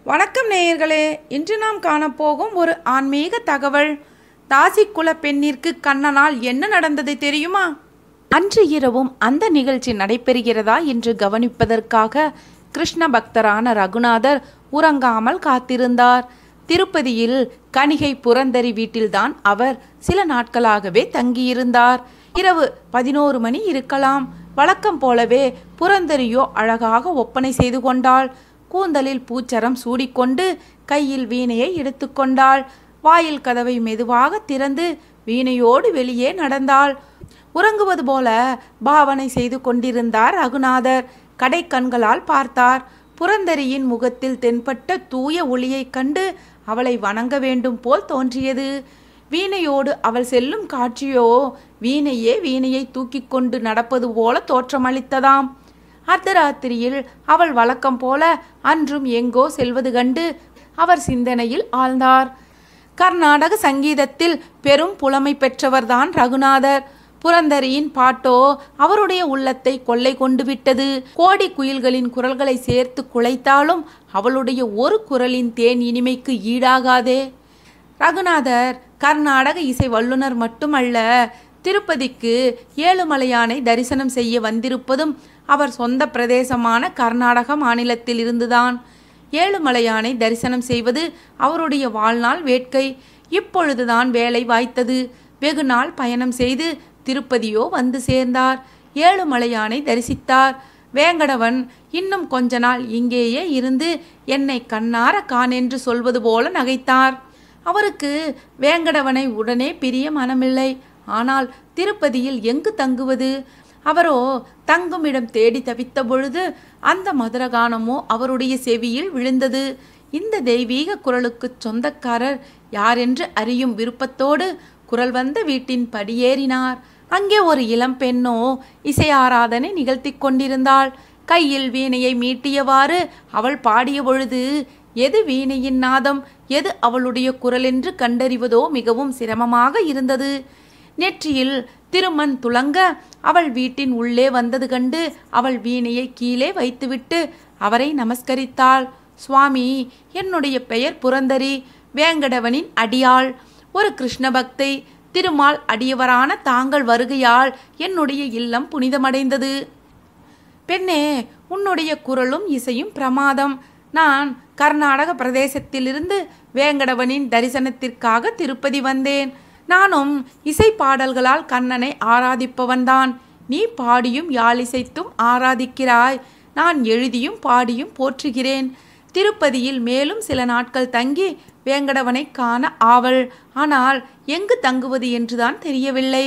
வணக்கம் நேயர்களே இன்று நாம் காணப்போகும் ஒரு ஆன்மீக தகவல் தாசி குல பெண்ணிற்கு கண்ணனால் என்ன நடந்தது தெரியுமா அன்று இரவும் அந்த நிகழ்ச்சி நடைபெறுகிறதா என்று கவனிப்பதற்காக கிருஷ்ண பக்தரான ரகுநாதர் உறங்காமல் காத்திருந்தார் திருப்பதியில் கணிகை புரந்தரி வீட்டில்தான் அவர் சில நாட்களாகவே தங்கியிருந்தார் இரவு பதினோரு மணி இருக்கலாம் வழக்கம் போலவே புரந்தரியோ அழகாக ஒப்பனை செய்து கொண்டாள் கூந்தலில் பூச்சரம் சூடிக்கொண்டு கையில் வீணையை எடுத்துக்கொண்டாள் வாயில் கதவை மெதுவாக திறந்து வீணையோடு வெளியே நடந்தாள் உறங்குவது போல பாவனை செய்து கொண்டிருந்தார் ரகுநாதர் கடைக்கண்களால் பார்த்தார் புரந்தரியின் முகத்தில் தென்பட்ட தூய ஒளியைக் கண்டு அவளை வணங்க வேண்டும் போல் தோன்றியது வீணையோடு அவள் செல்லும் காட்சியோ வீணையே வீணையை தூக்கிக் கொண்டு நடப்பது போல தோற்றமளித்ததாம் அர்த்தராத்திரியில் அவள் வழக்கம் போல அன்றும் எங்கோ செல்வது கண்டு அவர் சிந்தனையில் ஆழ்ந்தார் கர்நாடக சங்கீதத்தில் பெரும் புலமை பெற்றவர்தான் ரகுநாதர் புரந்தரியின் பாட்டோ அவருடைய உள்ளத்தை கொள்ளை கொண்டு விட்டது கோடி குயில்களின் குரல்களை சேர்த்து குலைத்தாலும் அவளுடைய ஒரு குரலின் தேன் இனிமைக்கு ஈடாகாதே ரகுநாதர் கர்நாடக இசை வல்லுனர் மட்டுமல்ல திருப்பதிக்கு ஏழுமலையானை தரிசனம் செய்ய வந்திருப்பதும் அவர் சொந்த பிரதேசமான கர்நாடக மாநிலத்தில் இருந்துதான் ஏழுமலையானை தரிசனம் செய்வது அவருடைய வாழ்நாள் வேட்கை இப்பொழுதுதான் வேலை வாய்த்தது வெகு நாள் பயணம் செய்து திருப்பதியோ வந்து சேர்ந்தார் ஏழுமலையானை தரிசித்தார் வேங்கடவன் இன்னும் கொஞ்ச நாள் இங்கேயே இருந்து என்னை கண்ணார கான் என்று சொல்வது போல நகைத்தார் அவருக்கு வேங்கடவனை உடனே பிரிய மனமில்லை ஆனால் திருப்பதியில் எங்கு தங்குவது அவரோ தங்குமிடம் தேடி தவித்த பொழுது அந்த மதுரகானமோ அவருடைய செவியில் விழுந்தது இந்த தெய்வீக குரலுக்கு சொந்தக்காரர் யாரென்று அறியும் விருப்பத்தோடு குரல் வந்த வீட்டின் படியேறினார் அங்கே ஒரு இளம் பெண்ணோ இசை ஆராதனை நிகழ்த்தி கொண்டிருந்தாள் கையில் வீணையை மீட்டியவாறு அவள் பாடிய பொழுது எது வீணையின் நாதம் எது அவளுடைய குரல் என்று கண்டறிவதோ மிகவும் சிரமமாக இருந்தது நெற்றியில் திருமண் துளங்க அவள் வீட்டின் உள்ளே வந்தது கண்டு அவள் வீணையை கீழே வைத்துவிட்டு அவரை நமஸ்கரித்தாள் சுவாமி என்னுடைய பெயர் புரந்தரி வேங்கடவனின் அடியாள் ஒரு கிருஷ்ண பக்தை திருமால் அடியவரான தாங்கள் வருகையால் என்னுடைய இல்லம் புனிதமடைந்தது பெண்ணே உன்னுடைய குரலும் இசையும் பிரமாதம் நான் கர்நாடக பிரதேசத்திலிருந்து வேங்கடவனின் தரிசனத்திற்காக திருப்பதி வந்தேன் நானும் இசை பாடல்களால் கண்ணனை ஆராதிப்பவன்தான் நீ பாடியும் யாழிசைத்தும் ஆராதிக்கிறாய் நான் எழுதியும் பாடியும் போற்றுகிறேன் திருப்பதியில் மேலும் சில நாட்கள் தங்கி வேங்கடவனை காண ஆவல் ஆனால் எங்கு தங்குவது என்றுதான் தெரியவில்லை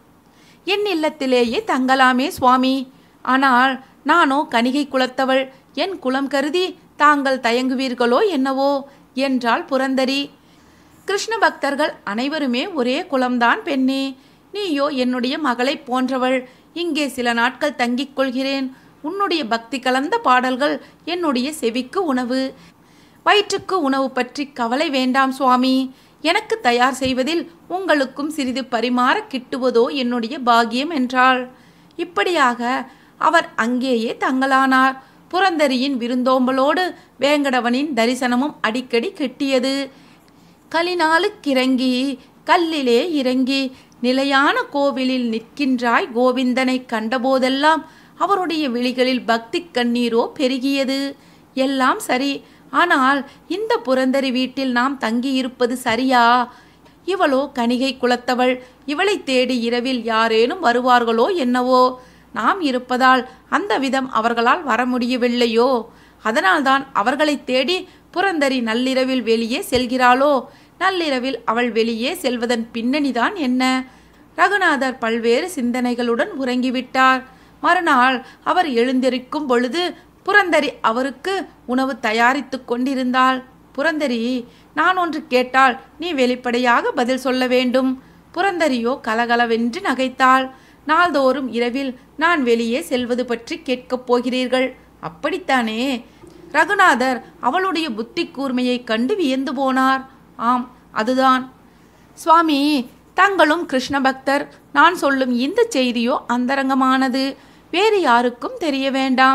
என் இல்லத்திலேயே தங்கலாமே சுவாமி ஆனால் நானோ கணிகை குலத்தவள் என் குலம் கருதி தாங்கள் தயங்குவீர்களோ என்னவோ என்றாள் புரந்தரி கிருஷ்ண பக்தர்கள் அனைவருமே ஒரே குலம்தான் பெண்ணே நீயோ என்னுடைய மகளைப் போன்றவள் இங்கே சில நாட்கள் தங்கிக் கொள்கிறேன் உன்னுடைய பக்தி கலந்த பாடல்கள் என்னுடைய செவிக்கு உணவு வயிற்றுக்கு உணவு பற்றி கவலை வேண்டாம் சுவாமி எனக்கு தயார் செய்வதில் உங்களுக்கும் சிறிது பரிமாற கிட்டுவதோ என்னுடைய பாக்கியம் என்றாள் இப்படியாக அவர் அங்கேயே தங்கலானார் புரந்தரியின் விருந்தோம்பலோடு வேங்கடவனின் தரிசனமும் அடிக்கடி கிட்டியது கலினாலுக்கிறங்கி கல்லிலே இறங்கி நிலையான கோவிலில் நிற்கின்றாய் கோவிந்தனை கண்டபோதெல்லாம் அவருடைய விழிகளில் பக்தி கண்ணீரோ பெருகியது எல்லாம் சரி ஆனால் இந்த புரந்தரி வீட்டில் நாம் தங்கியிருப்பது சரியா இவளோ கணிகை குலத்தவள் இவளை தேடி இரவில் யாரேனும் வருவார்களோ என்னவோ நாம் இருப்பதால் அந்த விதம் அவர்களால் வர முடியவில்லையோ அதனால்தான் அவர்களை தேடி புரந்தரி நள்ளிரவில் வெளியே செல்கிறாளோ நள்ளிரவில் அவள் வெளியே செல்வதன் பின்னணிதான் என்ன ரகுநாதர் பல்வேறு சிந்தனைகளுடன் உறங்கிவிட்டார் மறுநாள் அவர் எழுந்திருக்கும் பொழுது புரந்தரி அவருக்கு உணவு தயாரித்து கொண்டிருந்தாள் புரந்தரி நான் ஒன்று கேட்டால் நீ வெளிப்படையாக பதில் சொல்ல வேண்டும் புரந்தரியோ கலகலவென்று நகைத்தாள் நாள்தோறும் இரவில் நான் வெளியே செல்வது பற்றி கேட்கப் போகிறீர்கள் அப்படித்தானே ரகுநாதர் அவளுடைய புத்தி கூர்மையைக் கண்டு வியந்து போனார் ஆம் அதுதான் சுவாமி தங்களும் கிருஷ்ண பக்தர் நான் சொல்லும் இந்த செய்தியோ அந்தரங்கமானது வேறு யாருக்கும் தெரிய வேண்டாம்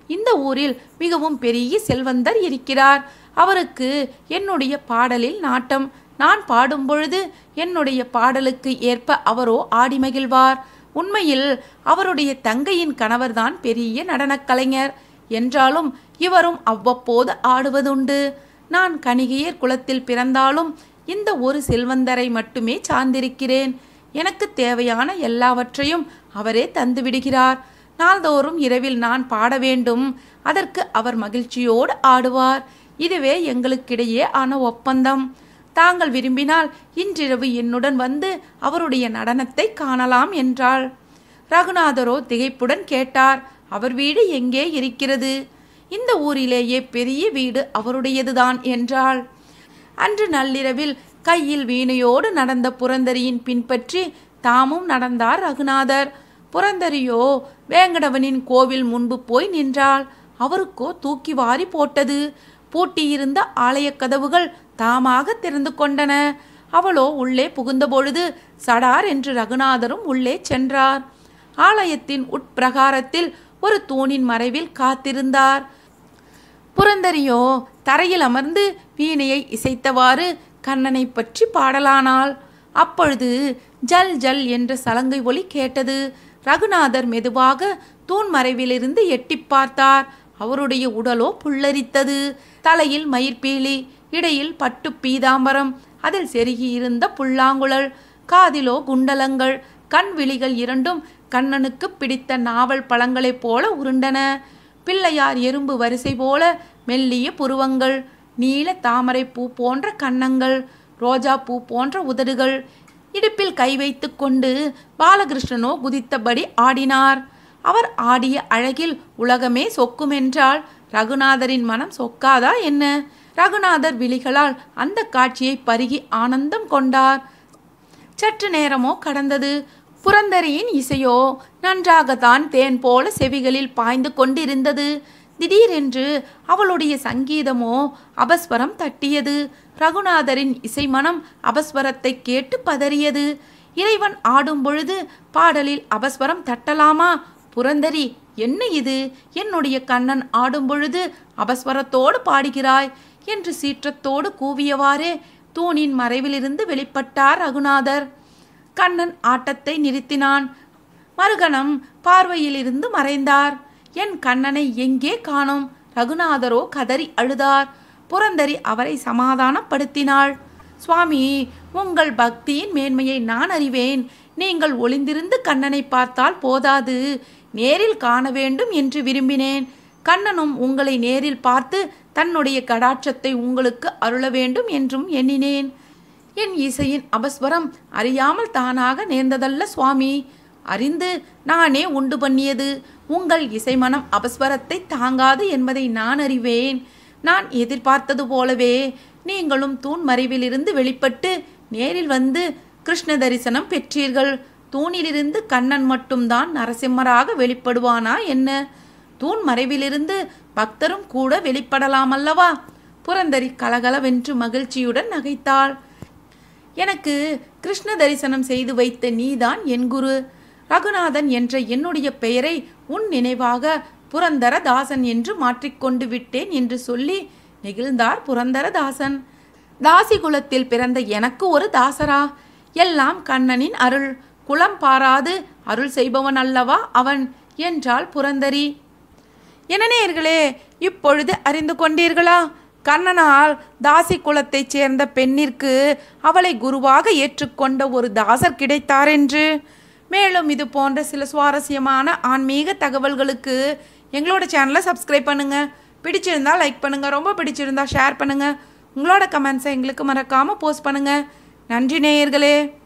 இந்த ஊரில் மிகவும் பெரிய செல்வந்தர் இருக்கிறார் அவருக்கு என்னுடைய பாடலில் நாட்டம் நான் பாடும் பொழுது என்னுடைய பாடலுக்கு ஏற்ப அவரோ ஆடி மகிழ்வார் உண்மையில் அவருடைய தங்கையின் கணவர்தான் பெரிய நடனக் கலைஞர் என்றாலும் இவரும் அவ்வப்போது ஆடுவதுண்டு நான் கணிகையர் குலத்தில் பிறந்தாலும் இந்த ஒரு செல்வந்தரை மட்டுமே சார்ந்திருக்கிறேன் எனக்கு தேவையான எல்லாவற்றையும் அவரே தந்து விடுகிறார் நாள்தோறும் இரவில் நான் பாட வேண்டும் அதற்கு அவர் மகிழ்ச்சியோடு ஆடுவார் இதுவே எங்களுக்கிடையே ஆன ஒப்பந்தம் தாங்கள் விரும்பினால் இன்றிரவு என்னுடன் வந்து அவருடைய நடனத்தை காணலாம் என்றாள் ரகுநாதரோ திகைப்புடன் கேட்டார் அவர் வீடு எங்கே இருக்கிறது இந்த ஊரிலேயே பெரிய வீடு அவருடையதுதான் என்றாள் அன்று நள்ளிரவில் கையில் வீணையோடு நடந்த புரந்தரியின் பின்பற்றி தாமும் நடந்தார் ரகுநாதர் புரந்தரியோ வேங்கடவனின் கோவில் முன்பு போய் நின்றாள் அவருக்கோ தூக்கி வாரி போட்டது பூட்டியிருந்த ஆலயக் கதவுகள் தாமாக திறந்து கொண்டன அவளோ உள்ளே புகுந்தபொழுது சடார் என்று ரகுநாதரும் உள்ளே சென்றார் ஆலயத்தின் உட்பிரகாரத்தில் ஒரு தூணின் மறைவில் காத்திருந்தார் புரந்தரியோ தரையில் அமர்ந்து வீணையை இசைத்தவாறு கண்ணனை பற்றி பாடலானாள் அப்பொழுது ஜல் ஜல் என்ற சலங்கை ஒலி கேட்டது ரகுநாதர் மெதுவாக தூண் மறைவிலிருந்து எட்டிப் பார்த்தார் அவருடைய உடலோ புல்லரித்தது தலையில் மயிர்பீலி இடையில் பட்டு பீதாம்பரம் அதில் செருகியிருந்த புல்லாங்குழல் காதிலோ குண்டலங்கள் கண் விழிகள் இரண்டும் கண்ணனுக்கு பிடித்த நாவல் பழங்களைப் போல உருண்டன பிள்ளையார் எறும்பு வரிசை போல மெல்லிய புருவங்கள் நீல தாமரை பூ போன்ற கன்னங்கள் ரோஜா பூ போன்ற உதடுகள் இடுப்பில் கை வைத்து கொண்டு பாலகிருஷ்ணனோ குதித்தபடி ஆடினார் அவர் ஆடிய அழகில் உலகமே சொக்குமென்றால் ரகுநாதரின் மனம் சொக்காதா என்ன ரகுநாதர் விழிகளால் அந்த காட்சியை பருகி ஆனந்தம் கொண்டார் சற்று நேரமோ கடந்தது புரந்தரியின் இசையோ நன்றாகத்தான் தேன் போல செவிகளில் பாய்ந்து கொண்டிருந்தது திடீரென்று அவளுடைய சங்கீதமோ அபஸ்வரம் தட்டியது ரகுநாதரின் இசைமனம் அபஸ்வரத்தை கேட்டு பதறியது இறைவன் ஆடும் பொழுது பாடலில் அபஸ்வரம் தட்டலாமா புரந்தரி என்ன இது என்னுடைய கண்ணன் ஆடும் பொழுது அபஸ்வரத்தோடு பாடுகிறாய் என்று சீற்றத்தோடு கூவியவாறே தூணின் மறைவிலிருந்து வெளிப்பட்டார் ரகுநாதர் கண்ணன் ஆட்டத்தை நிறுத்தினான் மறுகணம் பார்வையிலிருந்து மறைந்தார் என் கண்ணனை எங்கே காணோம் ரகுநாதரோ கதறி அழுதார் புரந்தரி அவரை சமாதானப்படுத்தினாள் சுவாமி உங்கள் பக்தியின் மேன்மையை நான் அறிவேன் நீங்கள் ஒளிந்திருந்து கண்ணனை பார்த்தால் போதாது நேரில் காண வேண்டும் என்று விரும்பினேன் கண்ணனும் உங்களை நேரில் பார்த்து தன்னுடைய கடாட்சத்தை உங்களுக்கு அருள வேண்டும் என்றும் எண்ணினேன் என் இசையின் அபஸ்வரம் அறியாமல் தானாக நேர்ந்ததல்ல சுவாமி அறிந்து நானே உண்டு பண்ணியது உங்கள் இசைமனம் அபஸ்வரத்தை தாங்காது என்பதை நான் அறிவேன் நான் எதிர்பார்த்தது போலவே நீங்களும் தூண் மறைவிலிருந்து வெளிப்பட்டு நேரில் வந்து கிருஷ்ண தரிசனம் பெற்றீர்கள் தூணிலிருந்து கண்ணன் மட்டும்தான் நரசிம்மராக வெளிப்படுவானா என்ன தூண் மறைவிலிருந்து பக்தரும் கூட வெளிப்படலாமல்லவா புரந்தரி கலகலவென்று மகிழ்ச்சியுடன் நகைத்தாள் எனக்கு கிருஷ்ண தரிசனம் செய்து வைத்த நீதான் என் குரு ரகுநாதன் என்ற என்னுடைய பெயரை உன் நினைவாக புரந்தரதாசன் என்று மாற்றிக்கொண்டு விட்டேன் என்று சொல்லி நெகிழ்ந்தார் புரந்தரதாசன் தாசி குலத்தில் பிறந்த எனக்கு ஒரு தாசரா எல்லாம் கண்ணனின் அருள் குலம் பாராது அருள் செய்பவன் அல்லவா அவன் என்றாள் புரந்தரி என்ன நேயர்களே இப்பொழுது அறிந்து கொண்டீர்களா கண்ணனால் தாசி குலத்தைச் சேர்ந்த பெண்ணிற்கு அவளை குருவாக ஏற்றுக்கொண்ட ஒரு தாசர் கிடைத்தார் என்று மேலும் இது போன்ற சில சுவாரஸ்யமான ஆன்மீக தகவல்களுக்கு எங்களோட சேனலை சப்ஸ்கிரைப் பண்ணுங்க பிடிச்சிருந்தா லைக் பண்ணுங்க ரொம்ப பிடிச்சிருந்தா ஷேர் பண்ணுங்க உங்களோட கமெண்ட்ஸை எங்களுக்கு மறக்காம போஸ்ட் பண்ணுங்க நன்றி நேயர்களே